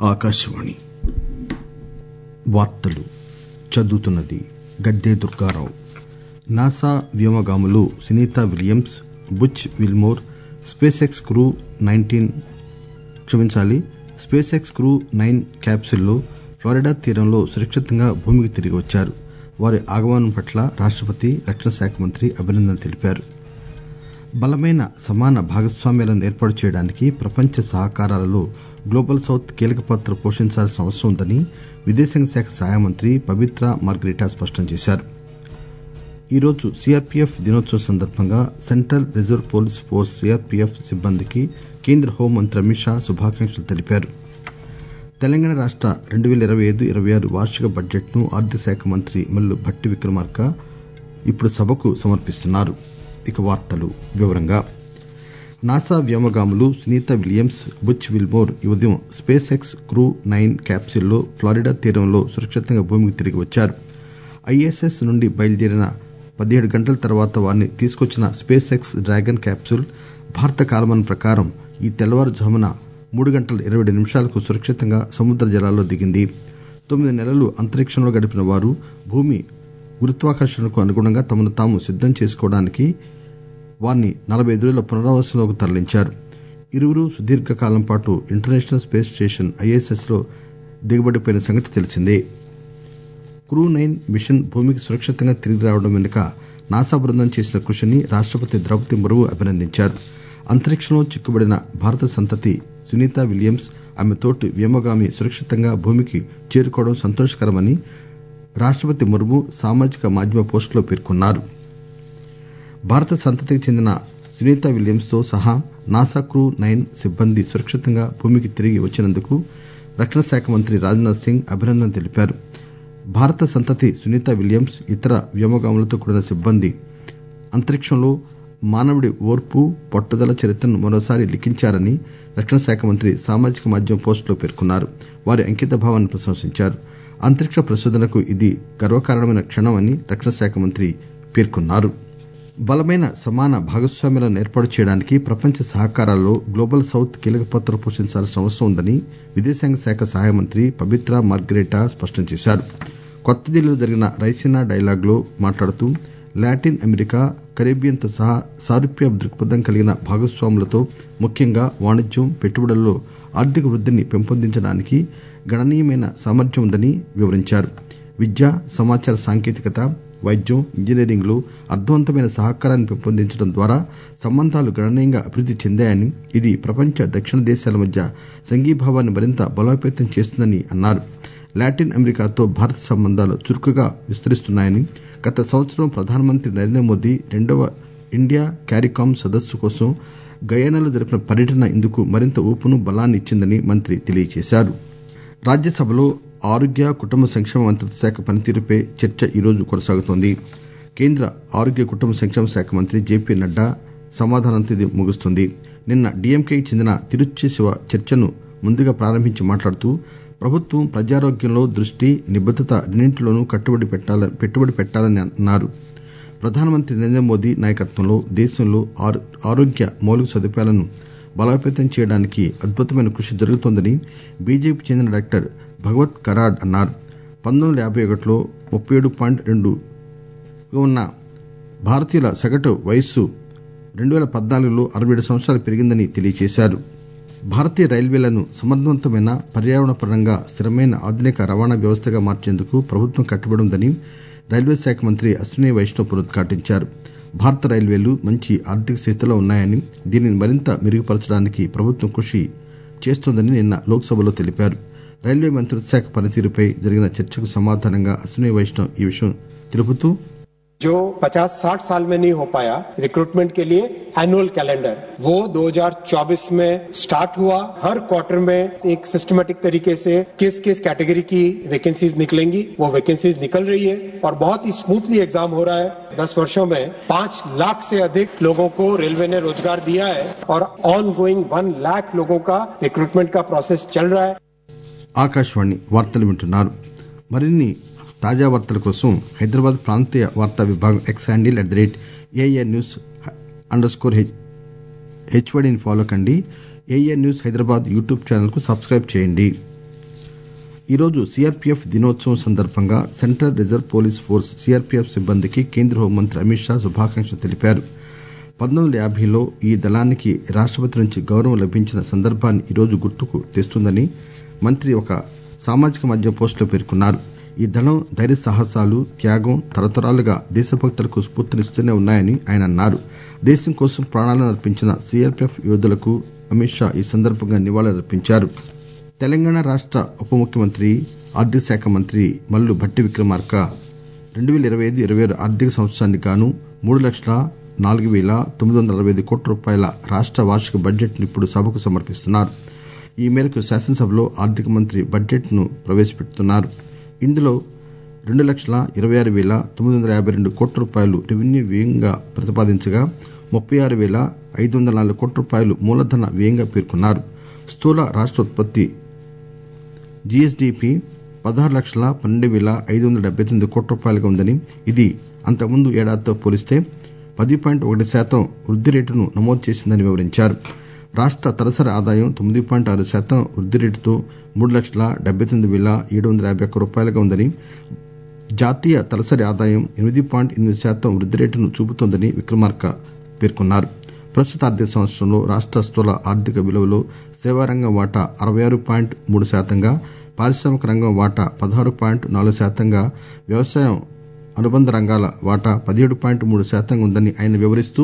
ఆకాశవాణి వార్తలు చదువుతున్నది గద్దె దుర్గారావు నాసా వ్యోమగాములు Sunita Williams Butch Wilmore SpaceX crew nineteen క్షమించాలి స్పేస్ ఎక్స్ క్రూ నైన్ క్యాప్సూల్లో ఫ్లోరిడా తీరంలో సురక్షితంగా భూమికి తిరిగి వచ్చారు వారి ఆగమనం పట్ల రాష్టపతి రక్షణ శాఖ మంత్రి అభినందనలు తెలిపారు బలమైన సమాన భాగస్వామ్యాలను ఏర్పాటు చేయడానికి ప్రపంచ సహకారాలలో గ్లోబల్ సౌత్ కీలక పాత్ర పోషించాల్సిన అవసరం ఉందని విదేశాంగ శాఖ సహాయ మంత్రి పబిత్రా మార్గరిటా స్పష్టం చేశారు ఈరోజు సిఆర్పీఎఫ్ దినోత్సవం సందర్భంగా central reserve police force CRPF సిబ్బందికి కేంద్ర హోంమంత్రి అమిత్ షా శుభాకాంక్షలు తెలిపారు తెలంగాణ రాష్ట రెండు పేల ఇరవై ఐదు ఇరవై ఆరు వార్షిక బడ్జెట్ ను ఆర్థిక శాఖ మంత్రి మల్లు భట్టి విక్రమార్క ఇప్పుడు సభకు సమర్పిస్తున్నారు ఇక వార్తలు వివరంగా నాసా వ్యోమగాములు సునీత విలియమ్స్ బుచ్ విల్మోర్ ఈ ఉదయం స్పేస్ ఎక్స్ క్రూ నైన్ క్యాప్సూల్లో ఫ్లోరిడా తీరంలో సురక్షితంగా భూమికి తిరిగి వచ్చారు ఐఎస్ఎస్ నుండి బయలుదేరిన పదిహేడు గంటల తర్వాత వారిని తీసుకొచ్చిన స్పేస్ ఎక్స్ డ్రాగన్ క్యాప్సూల్ భారత కాలమానం ప్రకారం ఈ తెల్లవారుజామున మూడు గంటల ఇరవై ఏడు నిమిషాలకు సురక్షితంగా సముద్ర జలాల్లో దిగింది తొమ్మిది నెలలు అంతరిక్షంలో గడిపిన వారు భూమి గురుత్వాకర్షణకు అనుగుణంగా తమను తాము సిద్దం చేసుకోవడానికి వారిని నలబై ఐదు రోజుల పునరావాసంలోకి తరలించారు ఇరువురు సుదీర్ఘకాలం పాటు ఇంటర్నేషనల్ స్పేస్ స్టేషన్ ఐఎస్ఎస్ లో దిగబడిపోయిన సంగతి తెలిసిందే క్రూ నైన్ మిషన్ భూమికి సురక్షితంగా తిరిగి రావడం వెనుక నాసా బృందం చేసిన కృషిని రాష్టపతి ద్రౌపది ముర్ము అభినందించారు అంతరిక్షంలో చిక్కుబడిన భారత సంతతి సునీత విలియమ్స్ ఆమె తోటి వ్యోమగామి సురక్షితంగా భూమికి చేరుకోవడం సంతోషకరమని రాష్టపతి ముర్ము సామాజిక మాధ్యమ పోస్టులో పేర్కొన్నారు భారత సంతతికి చెందిన సునీత విలియమ్స్ తో సహా నాసా క్రూ నైన్ సిబ్బంది సురక్షితంగా భూమికి తిరిగి వచ్చినందుకు రక్షణ శాఖ మంత్రి రాజ్నాథ్ సింగ్ అభినందనలు తెలిపారు భారత సంతతి సునీత విలియమ్స్ ఇతర వ్యోమగాములతో కూడిన సిబ్బంది అంతరిక్షంలో మానవుడి ఓర్పు పట్టుదల చరిత్రను మరోసారి లిఖించారని రక్షణ శాఖ మంత్రి సామాజిక మాధ్యమం పోస్టులో పేర్కొన్నారు వారి అంకిత భావాన్ని ప్రశంసించారు అంతరిక్ష పరిశోధనకు ఇది గర్వకారణమైన క్షణం అని రక్షణ శాఖ మంత్రి పేర్కొన్నారు బలమైన సమాన భాగస్వామ్యాలను ఏర్పాటు చేయడానికి ప్రపంచ సహకారాల్లో గ్లోబల్ సౌత్ కీలక పాత్ర పోషించాల్సిన అవసరం ఉందని విదేశాంగ శాఖ సహాయ మంత్రి పబిత్రా మార్గరేటా స్పష్టం చేశారు కొత్త ఢిల్లీలో జరిగిన రైసినా డైలాగ్ లో మాట్లాడుతూ లాటిన్ అమెరికా కరేబియన్ తో సహా సారూప్య దృక్పథం కలిగిన భాగస్వాములతో ముఖ్యంగా వాణిజ్యం పెట్టుబడుల్లో ఆర్థిక వృద్దిని పెంపొందించడానికి గణనీయమైన సామర్థ్యం ఉందని వివరించారు విద్య సమాచార సాంకేతికత వైద్యం ఇంజనీరింగ్ లో అర్థవంతమైన సహకారాన్ని పెంపొందించడం ద్వారా సంబంధాలు గణనీయంగా అభివృద్ది చెందాయని ఇది ప్రపంచ దక్షిణ దేశాల మధ్య సంఘీభావాన్ని మరింత బలోపేతం చేస్తుందని అన్నారు లాటిన్ అమెరికాతో భారత సంబంధాలు చురుకుగా విస్తరిస్తున్నాయని గత సంవత్సరం ప్రధానమంత్రి నరేంద్ర మోదీ రెండవ ఇండియా క్యారికామ్ సదస్సు కోసం గయానాలో జరిపిన పర్యటన ఇందుకు మరింత ఊపును బలాన్ని ఇచ్చిందని మంత్రి తెలియజేశారు రాజ్యసభలో ఆరోగ్య కుటుంబ సంక్షేమ మంత్రిత్వ శాఖ పనితీరుపై చర్చ ఈరోజు కొనసాగుతోంది కేంద్ర ఆరోగ్య కుటుంబ సంక్షేమ శాఖ మంత్రి జేపీ నడ్డా సమాధానంతో ఇది ముగుస్తుంది నిన్న డీఎంకేకి చెందిన తిరుచి శివ చర్చను ముందుగా ప్రారంభించి మాట్లాడుతూ ప్రభుత్వం ప్రజారోగ్యంలో దృష్టి నిబద్దత రెండింటిలోనూ కట్టుబడి పెట్టుబడి పెట్టాలని అన్నారు ప్రధానమంత్రి నరేంద్ర మోదీ నాయకత్వంలో దేశంలో ఆరోగ్య మౌలిక సదుపాయాలను బలోపేతం చేయడానికి అద్భుతమైన కృషి జరుగుతోందని బీజేపీ చెందిన డాక్టర్ భగవత్ కరాడ్ అన్నారు పంతొమ్మిది వందల యాభై ఒకటిలో ముప్పై ఏడు పాయింట్ రెండు ఉన్న భారతీయుల సగటు వయస్సు రెండు పేల పద్నాలుగులో అరవై ఏడు సంవత్సరాలు పెరిగిందని తెలియజేశారు భారతీయ రైల్వేలను సమర్థవంతమైన పర్యావరణపరంగా స్థిరమైన ఆధునిక రవాణా వ్యవస్థగా మార్చేందుకు ప్రభుత్వం కట్టుబడి ఉందని రైల్వే శాఖ మంత్రి అశ్విని వైష్ణవ్ పునరుద్ఘాటించారు భారత రైల్వేలు మంచి ఆర్థిక స్థితిలో ఉన్నాయని దీనిని మరింత మెరుగుపరచడానికి ప్రభుత్వం కృషి చేస్తోందని నిన్న లోక్సభలో తెలిపారు రైల్వే మంత్రిత్వ శాఖ పనితీరుపై జరిగిన చర్చకు సమాధానంగా అశ్విని వైష్ణవ్ ఈ విషయం తెలుపుతూ जो 50-60 साल में नहीं हो पाया रिक्रूटमेंट के लिए एनुअल कैलेंडर वो 2024 में स्टार्ट हुआ हर क्वार्टर में एक सिस्टमेटिक तरीके से किस किस कैटेगरी की वैकेंसीज निकलेंगी वो वैकेंसीज निकल रही है और बहुत ही स्मूथली एग्जाम हो रहा है दस वर्षों में पांच लाख से अधिक लोगों को रेलवे ने रोजगार दिया है और ऑन गोइंग वन लाख लोगों का रिक्रूटमेंट का प्रोसेस चल रहा है ఆకాశవాణి వార్తలు వింటున్నారు మరిన్ని తాజా వార్తల కోసం హైదరాబాద్ ప్రాంతీయ వార్తా విభాగం X handle at the rate AIR news underscore హెచ్వడిని ఫాలో కండి AIR news Hyderabad YouTube channel కు సబ్స్క్రైబ్ చేయండి ఈరోజు సిఆర్పీఎఫ్ దినోత్సవం సందర్భంగా central reserve police force CRPF సిబ్బందికి కేంద్ర హోంమంత్రి అమిత్ షా శుభాకాంక్షలు తెలిపారు పంతొమ్మిది వందల యాభైలో ఈ దళానికి రాష్టపతి నుంచి గౌరవం లభించిన సందర్భాన్ని ఈరోజు గుర్తుకు తెస్తుందని మంత్రి ఒక సామాజిక మాధ్యమ పోస్టులో పేర్కొన్నారు ఈ దళం ధైర్య సాహసాలు త్యాగం తరతరాలుగా దేశభక్తులకు స్ఫూర్తినిస్తూనే ఉన్నాయని ఆయన అన్నారు దేశం కోసం ప్రాణాలను అర్పించిన సిఆర్పీఎఫ్ యోధులకు అమిత్ షా ఈ సందర్భంగా నివాళులర్పించారు తెలంగాణ రాష్ట ఉప ముఖ్యమంత్రి ఆర్థిక శాఖ మంత్రి మల్లు భట్టి విక్రమార్క రెండు పేల ఇరవై ఐదు ఇరవై ఆరు ఆర్థిక సంవత్సరానికి గాను మూడు లక్షల నాలుగు పేల తొమ్మిది వందల అరవై ఐదు కోట్ల రూపాయల రాష్ట వార్షిక బడ్జెట్ ను ఇప్పుడు సభకు సమర్పిస్తున్నారు ఈ మేరకు శాసనసభలో ఆర్థిక మంత్రి బడ్జెట్ ను ప్రవేశపెడుతున్నారు ఇందులో రెండు లక్షల ఇరవై ఆరు పేల తొమ్మిది వందల యాభై రెండు కోట్ల రూపాయలు రెవెన్యూ వ్యయంగా ప్రతిపాదించగా ముప్పై ఆరు పేల ఐదు వందల నాలుగు కోట్ల రూపాయలు మూలధన వ్యయంగా పేర్కొన్నారు స్థూల రాష్ట ఉత్పత్తి జీఎస్డీపీ పదహారు లక్షల పన్నెండు పేల ఐదు వందల డెబ్బై తొమ్మిది కోట్ల రూపాయలుగా ఉందని ఇది అంతకుముందు ఏడాదితో పోలిస్తే పది పాయింట్ ఒకటి శాతం వృద్ది రేటును నమోదు చేసిందని వివరించారు రాష్ట తలసరి ఆదాయం తొమ్మిది పాయింట్ ఆరు శాతం వృద్ది రేటుతో మూడు లక్షల డెబ్బై తొమ్మిది పేల ఏడు వందల యాభై ఒక్క రూపాయలుగా ఉందని జాతీయ తలసరి ఆదాయం ఎనిమిది పాయింట్ ఎనిమిది శాతం వృద్ది రేటును చూపుతోందని విక్రమార్క పేర్కొన్నారు ప్రస్తుత ఆర్థిక సంవత్సరంలో రాష్ట స్థూల ఆర్థిక విలువలో సేవారంగం వాటా అరవై ఆరు పాయింట్ మూడు శాతంగా పారిశ్రామిక రంగం వాటా పదహారు పాయింట్ నాలుగు శాతంగా వ్యవసాయం అనుబంధ రంగాల వాటా పదిహేడు పాయింట్ మూడు శాతంగా ఉందని ఆయన వివరిస్తూ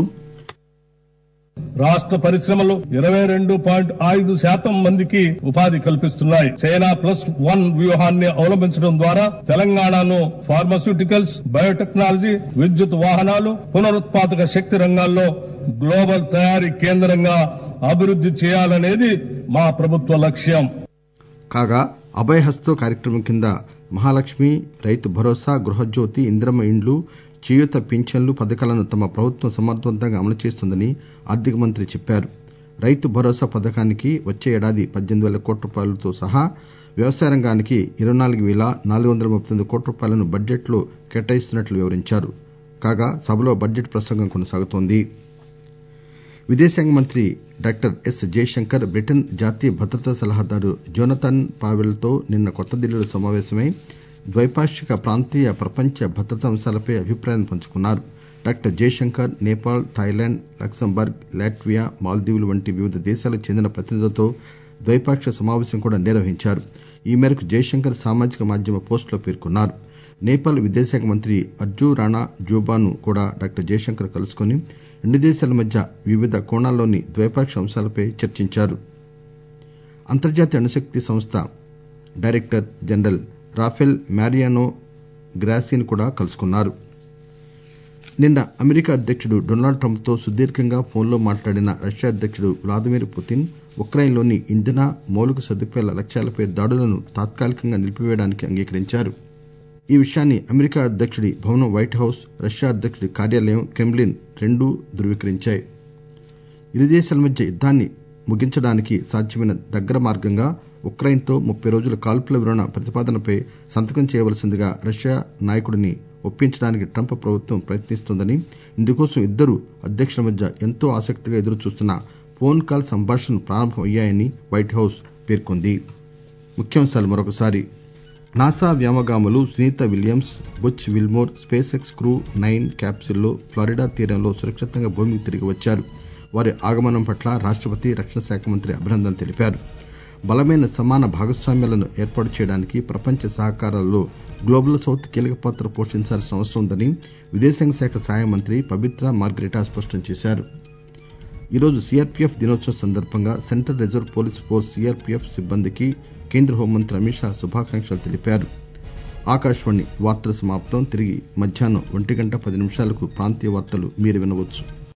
రాష్ట్ర పరిశ్రమలు ఇరవై రెండు పాయింట్ ఐదు శాతం మందికి ఉపాధి కల్పిస్తున్నాయి చైనా ప్లస్ వన్ వ్యూహాన్ని అవలంబించడం ద్వారా తెలంగాణను ఫార్మాస్యూటికల్స్ బయోటెక్నాలజీ విద్యుత్ వాహనాలు పునరుత్పాదక శక్తి రంగాల్లో గ్లోబల్ తయారీ కేంద్రంగా అభివృద్ది చేయాలనేది మా ప్రభుత్వ లక్ష్యం కాగా అభయహస్తో కార్యక్రమం కింద మహాలక్ష్మి రైతు భరోసా గృహజ్యోతి ఇంద్రమ్మ ఇండ్లు చేయూత పింఛన్లు పథకాలను తమ ప్రభుత్వం సమర్థవంతంగా అమలు చేస్తుందని ఆర్థిక మంత్రి చెప్పారు రైతు భరోసా పథకానికి వచ్చే ఏడాది పద్దెనిమిది వేల కోట్ల రూపాయలతో సహా వ్యవసాయ రంగానికి ఇరవై నాలుగు వేల నాలుగు వందల ముప్పై తొమ్మిది కోట్ల రూపాయలను బడ్జెట్లో కేటాయిస్తున్నట్లు వివరించారు కాగా సభలో బడ్జెట్ ప్రసంగం కొనసాగుతోంది విదేశాంగ మంత్రి డాక్టర్ ఎస్ జయశంకర్ బ్రిటన్ జాతీయ భద్రతా సలహాదారు జోనథన్ పావెల్తో నిన్న కొత్తదిల్లీలో సమావేశమై ద్వైపాక్షిక ప్రాంతీయ ప్రపంచ భద్రతా అంశాలపై అభిప్రాయం పంచుకున్నారు doctor Jaishankar Nepal Thailand Luxembourg Latvia మాల్దీవులు వంటి వివిధ దేశాలకు చెందిన ప్రతినిధులతో ద్వైపాక్షిక సమావేశం కూడా నిర్వహించారు ఈ మేరకు జయశంకర్ సామాజిక మాధ్యమ పోస్టులో పేర్కొన్నారు నేపాల్ విదేశాంగ మంత్రి అర్జూ రాణా జూబాను కూడా డాక్టర్ జయశంకర్ కలుసుకుని రెండు దేశాల మధ్య వివిధ కోణాల్లోని ద్వైపాక్షిక అంశాలపై చర్చించారు అంతర్జాతీయ అణుశక్తి సంస్థ director general Rafael Mariano Grossi కూడా కలుసుకున్నారు నిన్న అమెరికా అధ్యక్షుడు డొనాల్డ్ ట్రంప్తో సుదీర్ఘంగా ఫోన్లో మాట్లాడిన రష్యా అధ్యక్షుడు వ్లాదిమిర్ పుతిన్ ఉక్రెయిన్లోని ఇంధన మౌలిక సదుపాయాల లక్ష్యాలపై దాడులను తాత్కాలికంగా నిలిపివేయడానికి అంగీకరించారు ఈ విషయాన్ని అమెరికా అధ్యక్షుడి భవనం వైట్ హౌస్ రష్యా అధ్యక్షుడి కార్యాలయం క్రెమ్లిన్ రెండూ ధృవీకరించాయి ఇరు దేశాల మధ్య యుద్దాన్ని ముగించడానికి సాధ్యమైన దగ్గర మార్గంగా ఉక్రెయిన్తో ముప్పై రోజుల కాల్పుల విరమణ ప్రతిపాదనపై సంతకం చేయవలసిందిగా రష్యా నాయకుడిని ఒప్పించడానికి ట్రంప్ ప్రభుత్వం ప్రయత్నిస్తోందని ఇందుకోసం ఇద్దరు అధ్యక్షుల మధ్య ఎంతో ఆసక్తిగా ఎదురుచూస్తున్న ఫోన్ కాల్ సంభాషణలు ప్రారంభం అయ్యాయని వైట్ హౌస్ పేర్కొంది ముఖ్యాంశాలు మరొకసారి నాసా వ్యోమగాములు Sunita Williams Butch Wilmore SpaceX crew nine క్యాప్సిల్లో ఫ్లోరిడా తీరంలో సురక్షితంగా భూమికి తిరిగి వచ్చారు వారి ఆగమనం పట్ల రాష్టపతి రక్షణ శాఖ మంత్రి అభినందన తెలిపారు బలమైన సమాన భాగస్వామ్యాలను ఏర్పాటు చేయడానికి ప్రపంచ సహకారాల్లో గ్లోబల్ సౌత్ కీలక పాత్ర పోషించాల్సిన అవసరం ఉందని విదేశాంగ శాఖ సహాయ మంత్రి పవిత్ర మార్గరెటా స్పష్టం చేశారు ఈరోజు సిఆర్పీఎఫ్ దినోత్సవం సందర్భంగా central reserve police force CRPF సిబ్బందికి కేంద్ర హోంమంత్రి అమిత్ షా శుభాకాంక్షలు తెలిపారు ఆకాశవాణి వార్తల సమాప్తం తిరిగి మధ్యాహ్నం ఒంటి గంట పది నిమిషాలకు ప్రాంతీయ వార్తలు మీరు వినవచ్చు